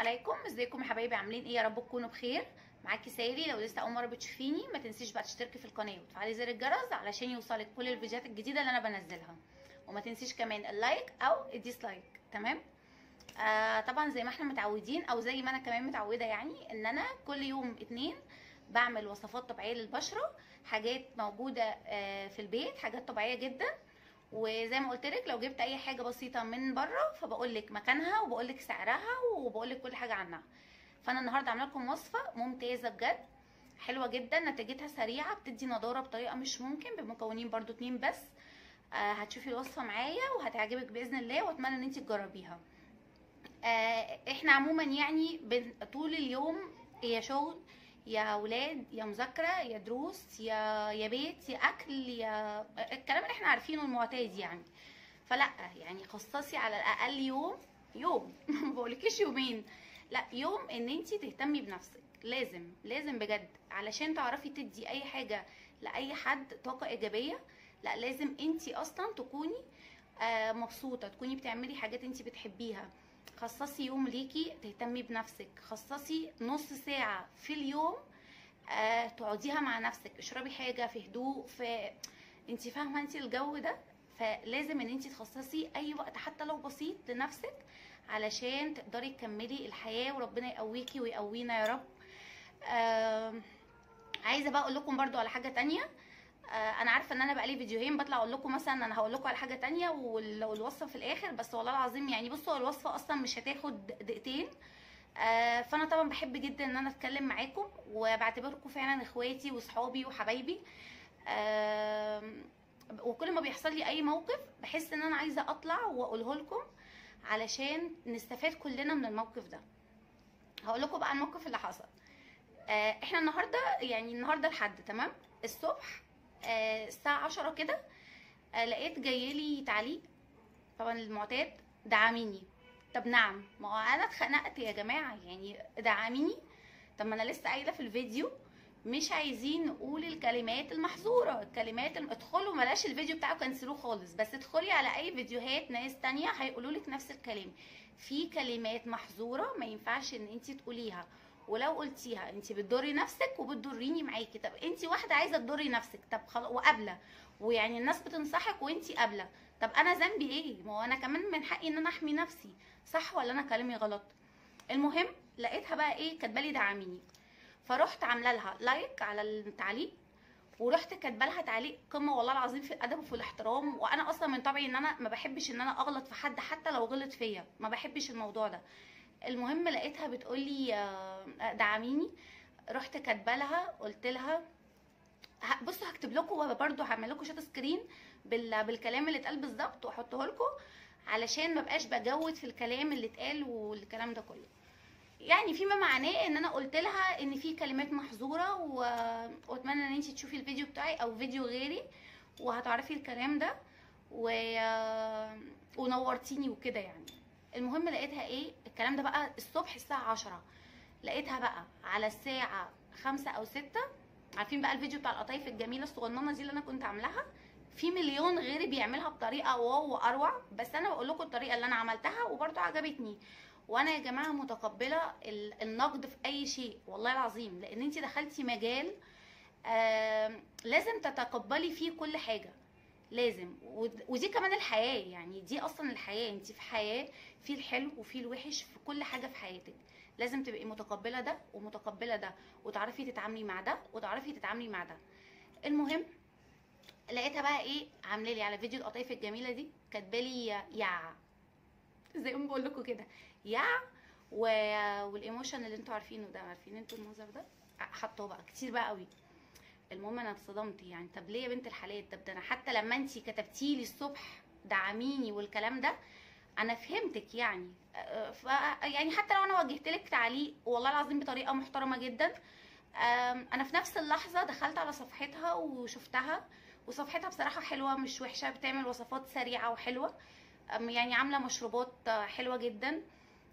عليكم ازيكم يا حبايبي عاملين ايه يا رب تكونوا بخير معاكي سايري لو لسه اول مره بتشوفيني ما تنسيش بقى تشتركي في القناه وتفعلي زر الجرس علشان يوصلك كل الفيديوهات الجديده اللي انا بنزلها وما تنسيش كمان اللايك او الديسلايك تمام آه طبعا زي ما احنا متعودين او زي ما انا كمان متعوده يعني ان انا كل يوم اتنين بعمل وصفات طبيعيه للبشره حاجات موجوده آه في البيت حاجات طبيعيه جدا وزي ما قلت لك لو جبت اي حاجه بسيطه من بره فبقول لك مكانها وبقول لك سعرها وبقول لك كل حاجه عنها فانا النهارده عامله لكم وصفه ممتازه بجد حلوه جدا نتيجتها سريعه بتدي نضاره بطريقه مش ممكن بمكونين برضو اتنين بس آه هتشوفي الوصفه معايا وهتعجبك باذن الله واتمنى ان انت تجربيها آه احنا عموما يعني طول اليوم يا شغل يا اولاد يا مذاكره يا دروس يا يا بيت يا اكل يا الكلام اللي احنا عارفينه المعتاد يعني فلا يعني خصصي على الاقل يوم يوم ما بقولكيش يومين لا يوم ان انت تهتمي بنفسك لازم لازم بجد علشان تعرفي تدي اي حاجه لاي حد طاقه ايجابيه لا لازم انت اصلا تكوني آه مبسوطه تكوني بتعملي حاجات انت بتحبيها خصصي يوم ليكي تهتمي بنفسك خصصي نص ساعة في اليوم آه تقعديها مع نفسك اشربي حاجة في هدوء في انت فاهمة انت الجو ده فلازم ان انت تخصصي اي وقت حتى لو بسيط لنفسك علشان تقدري تكملي الحياة وربنا يقويكي ويقوينا يا رب آه عايزة بقى اقول لكم برضو على حاجة تانية انا عارفه ان انا بقالي فيديوهين بطلع اقول لكم مثلا انا هقول لكم على حاجه تانية والوصفه في الاخر بس والله العظيم يعني بصوا الوصفه اصلا مش هتاخد دقيقتين فانا طبعا بحب جدا ان انا اتكلم معاكم وبعتبركم فعلا اخواتي وصحابي وحبايبي وكل ما بيحصل لي اي موقف بحس ان انا عايزه اطلع واقوله لكم علشان نستفاد كلنا من الموقف ده هقول لكم بقى الموقف اللي حصل احنا النهارده يعني النهارده الحد تمام الصبح آه الساعة عشرة كده آه لقيت جايلي تعليق طبعا المعتاد دعميني طب نعم ما هو انا اتخنقت يا جماعة يعني دعميني طب ما انا لسه قايلة في الفيديو مش عايزين نقول الكلمات المحظورة الكلمات الم... ادخلوا بلاش الفيديو بتاعه كنسلوه خالص بس ادخلي على اي فيديوهات ناس تانية هيقولوا لك نفس الكلام في كلمات محظورة ما ينفعش ان انت تقوليها ولو قلتيها انت بتضري نفسك وبتضريني معاكي طب انت واحده عايزه تضري نفسك طب خلاص وقابله ويعني الناس بتنصحك وانت قابله طب انا ذنبي ايه ما هو انا كمان من حقي ان انا احمي نفسي صح ولا انا كلامي غلط المهم لقيتها بقى ايه كاتبه لي دعميني فرحت عامله لها لايك على التعليق ورحت كاتبه لها تعليق قمه والله العظيم في الادب وفي الاحترام وانا اصلا من طبعي ان انا ما بحبش ان انا اغلط في حد حتى لو غلط فيا ما بحبش الموضوع ده المهم لقيتها بتقولي دعميني رحت كاتبه لها قلت لها بصوا هكتب لكم برده هعمل لكم شات سكرين بالكلام اللي اتقال بالظبط واحطه لكم علشان ما بقاش بجود في الكلام اللي اتقال والكلام ده كله يعني فيما معناه ان انا قلت لها ان في كلمات محظوره و... واتمنى ان انت تشوفي الفيديو بتاعي او فيديو غيري وهتعرفي الكلام ده و... ونورتيني وكده يعني المهم لقيتها ايه الكلام ده بقى الصبح الساعة عشرة لقيتها بقى على الساعة خمسة أو ستة عارفين بقى الفيديو بتاع القطايف الجميلة الصغننة دي اللي أنا كنت عاملاها في مليون غيري بيعملها بطريقة واو وأروع بس أنا بقول لكم الطريقة اللي أنا عملتها وبرده عجبتني وأنا يا جماعة متقبلة النقد في أي شيء والله العظيم لأن أنت دخلتي مجال آه لازم تتقبلي فيه كل حاجة لازم ودي كمان الحياه يعني دي اصلا الحياه انت في حياه في الحلو وفي الوحش في كل حاجه في حياتك لازم تبقي متقبله ده ومتقبله ده وتعرفي تتعاملي مع ده وتعرفي تتعاملي مع ده المهم لقيتها بقى ايه عامله لي على فيديو القطايف الجميله دي كاتبه لي يا زي ما بقول لكم كده يا و... والايموشن اللي انتوا عارفينه ده عارفين انتوا المنظر ده حطاه بقى كتير بقى قوي المهم انا اتصدمت يعني طب ليه يا بنت الحلال طب ده انا حتى لما انت كتبتي لي الصبح دعميني والكلام ده انا فهمتك يعني ف يعني حتى لو انا وجهت لك تعليق والله العظيم بطريقه محترمه جدا انا في نفس اللحظه دخلت على صفحتها وشفتها وصفحتها بصراحه حلوه مش وحشه بتعمل وصفات سريعه وحلوه يعني عامله مشروبات حلوه جدا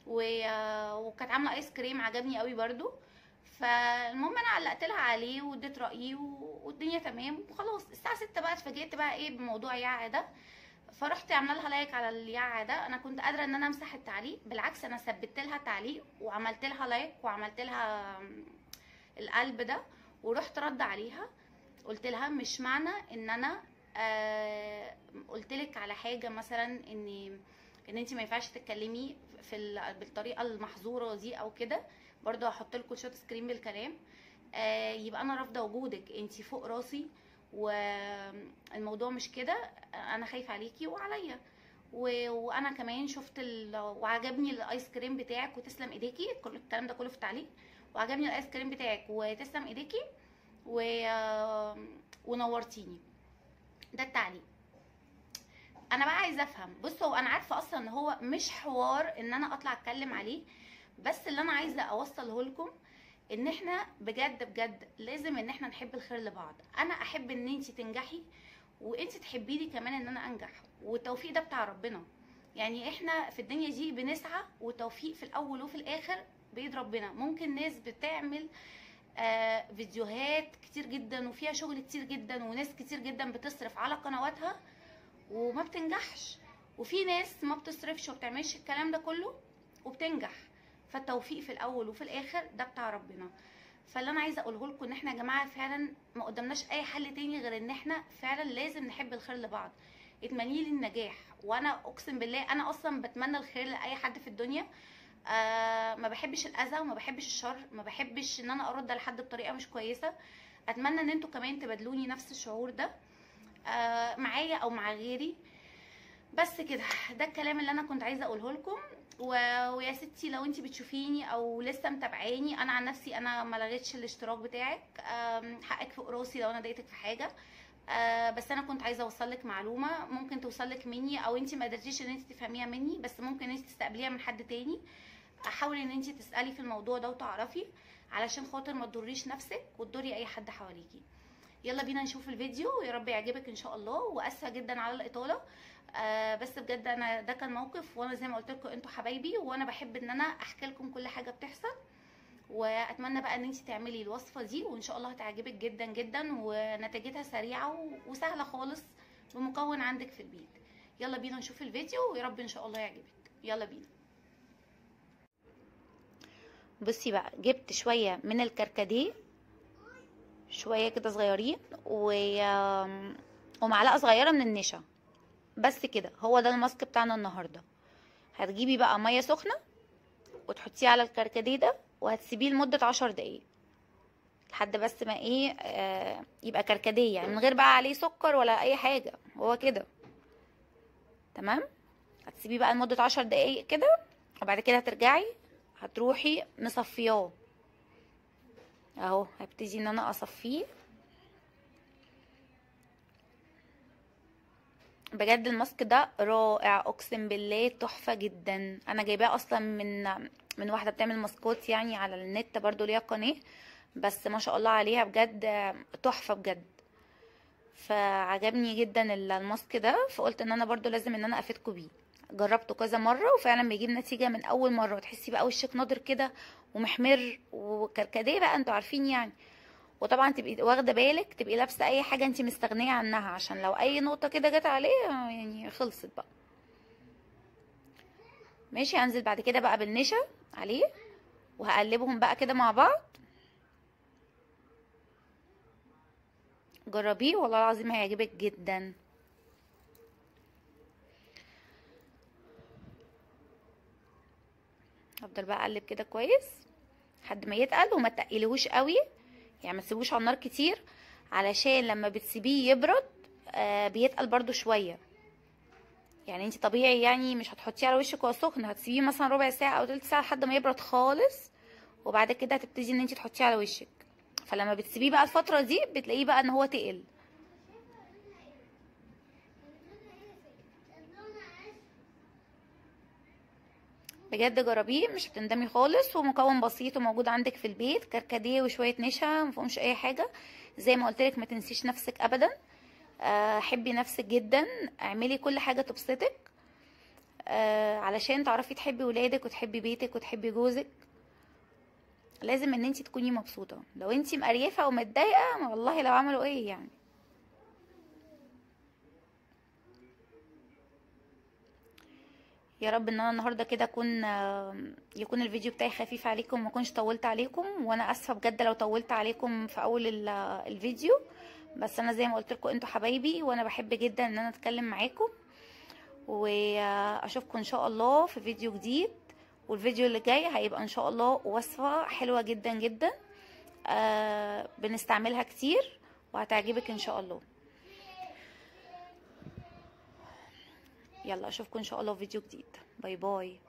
وكانت عامله ايس كريم عجبني قوي برده فالمهم انا علقت لها عليه واديت رايي والدنيا تمام وخلاص الساعه 6 بقى اتفاجئت بقى ايه بموضوع يعا ده فرحت عامله لها لايك على اليعة ده انا كنت قادره ان انا امسح التعليق بالعكس انا ثبت لها تعليق وعملت لها لايك وعملت لها القلب ده ورحت رد عليها قلت لها مش معنى ان انا آه قلت لك على حاجه مثلا ان ان انت ما ينفعش تتكلمي في ال- بالطريقه المحظوره دي او كده برضو هحط لكم شوت سكرين بالكلام آه يبقى انا رافضه وجودك انت فوق راسي والموضوع مش كده انا خايفه عليكي وعليا و... وانا كمان شفت ال... وعجبني الايس كريم بتاعك وتسلم ايديكي كل الكلام ده كله في التعليق وعجبني الايس كريم بتاعك وتسلم ايديكي و... ونورتيني ده التعليق انا بقى عايزه افهم بصوا هو انا عارفه اصلا ان هو مش حوار ان انا اطلع اتكلم عليه بس اللي انا عايزه اوصله لكم ان احنا بجد بجد لازم ان احنا نحب الخير لبعض انا احب ان انت تنجحي وانت تحبي لي كمان ان انا انجح والتوفيق ده بتاع ربنا يعني احنا في الدنيا دي بنسعى والتوفيق في الاول وفي الاخر بيد ربنا ممكن ناس بتعمل آه فيديوهات كتير جدا وفيها شغل كتير جدا وناس كتير جدا بتصرف على قنواتها وما بتنجحش وفي ناس ما بتصرفش وما بتعملش الكلام ده كله وبتنجح فالتوفيق في الاول وفي الاخر ده بتاع ربنا فاللي انا عايزه اقوله لكم ان احنا يا جماعه فعلا ما قدامناش اي حل تاني غير ان احنا فعلا لازم نحب الخير لبعض اتمني لي النجاح وانا اقسم بالله انا اصلا بتمنى الخير لاي حد في الدنيا آه ما بحبش الاذى وما بحبش الشر ما بحبش ان انا ارد على حد بطريقه مش كويسه اتمنى ان انتوا كمان تبادلوني نفس الشعور ده آه معايا او مع غيري بس كده ده الكلام اللي انا كنت عايزه اقوله لكم و... ويا ستي لو انت بتشوفيني او لسه متابعاني انا عن نفسي انا ما لغيتش الاشتراك بتاعك آم، حقك فوق راسي لو انا ضايقتك في حاجه آه، بس انا كنت عايزه اوصل لك معلومه ممكن توصل لك مني او انت ما قدرتيش ان انت تفهميها مني بس ممكن انت تستقبليها من حد تاني حاولي ان انت تسالي في الموضوع ده وتعرفي علشان خاطر ما تضريش نفسك وتضري اي حد حواليكي يلا بينا نشوف الفيديو ويا رب يعجبك ان شاء الله واسفه جدا على الاطاله آه بس بجد انا ده كان موقف وانا زي ما قلت لكم انتوا حبايبي وانا بحب ان انا احكي لكم كل حاجه بتحصل واتمنى بقى ان انت تعملي الوصفه دي وان شاء الله هتعجبك جدا جدا ونتيجتها سريعه و- وسهله خالص بمكون عندك في البيت يلا بينا نشوف الفيديو ويا رب ان شاء الله يعجبك يلا بينا بصي بقى جبت شويه من الكركديه شويه كده صغيرين و... ومعلقه صغيره من النشا بس كده هو ده الماسك بتاعنا النهارده هتجيبي بقى ميه سخنه وتحطيه على الكركديه ده وهتسيبيه لمده عشر دقايق لحد بس ما ايه آه يبقى كركديه يعني من غير بقى عليه سكر ولا اي حاجه هو كده تمام هتسيبيه بقى لمده عشر دقايق كده وبعد كده هترجعي هتروحي مصفياه اهو هبتدي ان انا اصفيه بجد الماسك ده رائع اقسم بالله تحفه جدا انا جايباه اصلا من من واحده بتعمل ماسكات يعني على النت برضو ليها قناه بس ما شاء الله عليها بجد تحفه بجد فعجبني جدا الماسك ده فقلت ان انا برضو لازم ان انا افيدكم بيه جربته كذا مره وفعلا بيجيب نتيجه من اول مره تحسي بقى وشك ناضر كده ومحمر وكركديه بقى انتوا عارفين يعني وطبعا تبقي واخده بالك تبقي لابسه اي حاجه انت مستغنيه عنها عشان لو اي نقطه كده جت عليه يعني خلصت بقى ماشي هنزل بعد كده بقى بالنشا عليه وهقلبهم بقى كده مع بعض جربيه والله العظيم هيعجبك جدا هفضل بقى اقلب كده كويس لحد ما يتقل وما تقليهوش قوي يعني ما تسيبوش على النار كتير علشان لما بتسيبيه يبرد آه بيتقل برضو شويه يعني انت طبيعي يعني مش هتحطيه على وشك وهو سخن هتسيبيه مثلا ربع ساعه او تلت ساعه لحد ما يبرد خالص وبعد كده هتبتدي ان انت تحطيه على وشك فلما بتسيبيه بقى الفتره دي بتلاقيه بقى ان هو تقل بجد جربيه مش هتندمي خالص ومكون بسيط وموجود عندك في البيت كركديه وشويه نشا مفهومش اي حاجه زي ما قلت لك ما تنسيش نفسك ابدا آه، حبي نفسك جدا اعملي كل حاجه تبسطك آه، علشان تعرفي تحبي ولادك وتحبي بيتك وتحبي جوزك لازم ان انت تكوني مبسوطه لو انت مقريفه او متضايقه والله لو عملوا ايه يعني يا رب ان انا النهارده كده اكون آه، يكون الفيديو بتاعي خفيف عليكم وما اكونش طولت عليكم وانا اسفه بجد لو طولت عليكم في اول ال- الفيديو بس انا زي ما قلت لكم انتوا حبايبي وانا بحب جدا ان انا اتكلم معاكم واشوفكم ان شاء الله في فيديو جديد والفيديو اللي جاي هيبقى ان شاء الله وصفه حلوه جدا جدا آه بنستعملها كتير وهتعجبك ان شاء الله يلا اشوفكم ان شاء الله في فيديو جديد باي باي